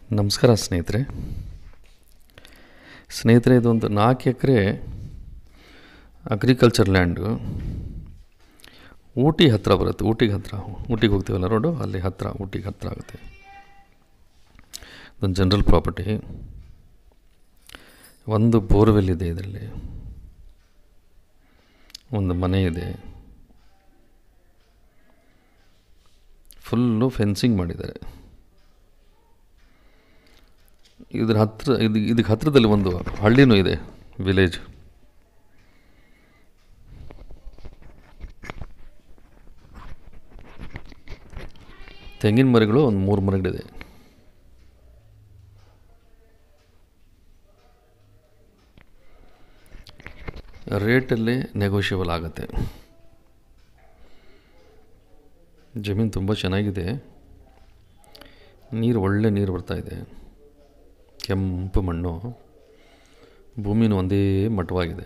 ನಮಸ್ಕಾರ ಸ್ನೇಹಿತರೆ ಸ್ನೇಹಿತರೆ ಇದೊಂದು ನಾಲ್ಕು ಎಕರೆ ಅಗ್ರಿಕಲ್ಚರ್ ಲ್ಯಾಂಡು ಊಟಿ ಹತ್ತಿರ ಬರುತ್ತೆ ಊಟಿಗೆ ಹತ್ತಿರ ಊಟಿಗೆ ಹೋಗ್ತೀವಲ್ಲ ರೋಡು ಅಲ್ಲಿ ಹತ್ತಿರ ಊಟಿಗೆ ಹತ್ತಿರ ಆಗುತ್ತೆ ಇದೊಂದು ಜನರಲ್ ಪ್ರಾಪರ್ಟಿ ಒಂದು ಬೋರ್ವೆಲ್ ಇದೆ ಇದರಲ್ಲಿ ಒಂದು ಮನೆ ಇದೆ ಫುಲ್ಲು ಫೆನ್ಸಿಂಗ್ ಮಾಡಿದ್ದಾರೆ ಇದ್ರ ಹತ್ರ ಇದು ಇದಕ್ಕೆ ಹತ್ತಿರದಲ್ಲಿ ಒಂದು ಹಳ್ಳಿನೂ ಇದೆ ವಿಲೇಜ್ ತೆಂಗಿನ ಮರಗಳು ಒಂದು ಮೂರು ಮರಗಳಿದೆ ರೇಟಲ್ಲಿ ನೆಗೋಷಿಯಬಲ್ ಆಗುತ್ತೆ ಜಮೀನು ತುಂಬ ಚೆನ್ನಾಗಿದೆ ನೀರು ಒಳ್ಳೆ ನೀರು ಬರ್ತಾಯಿದೆ ಕೆಂಪು ಮಣ್ಣು ಭೂಮಿನೂ ಒಂದೇ ಮಟ್ಟವಾಗಿದೆ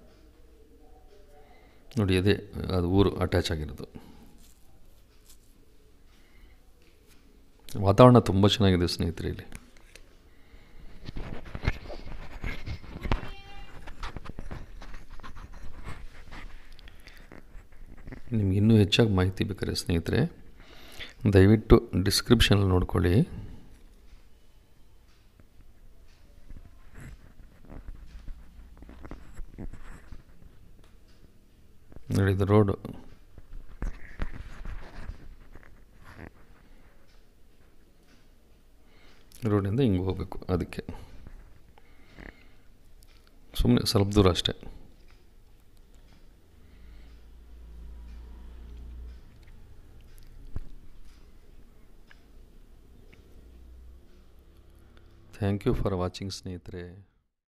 ನೋಡಿ ಅದೇ ಅದು ಊರು ಅಟ್ಯಾಚ್ ಆಗಿರೋದು ವಾತಾವರಣ ತುಂಬ ಚೆನ್ನಾಗಿದೆ ಸ್ನೇಹಿತರೆ ಇಲ್ಲಿ ನಿಮ್ಗೆ ಇನ್ನೂ ಹೆಚ್ಚಾಗಿ ಮಾಹಿತಿ ಬೇಕಾದ್ರೆ ಸ್ನೇಹಿತರೆ ದಯವಿಟ್ಟು ಡಿಸ್ಕ್ರಿಪ್ಷನಲ್ಲಿ ನೋಡ್ಕೊಳ್ಳಿ ನೋಡಿ ಇದು ರೋಡು ರೋಡಿಂದ ಹಿಂಗೆ ಹೋಗಬೇಕು ಅದಕ್ಕೆ ಸುಮ್ಮನೆ ಸ್ವಲ್ಪ ದೂರ ಅಷ್ಟೇ ಥ್ಯಾಂಕ್ ಯು ಫಾರ್ ವಾಚಿಂಗ್ ಸ್ನೇಹಿತರೆ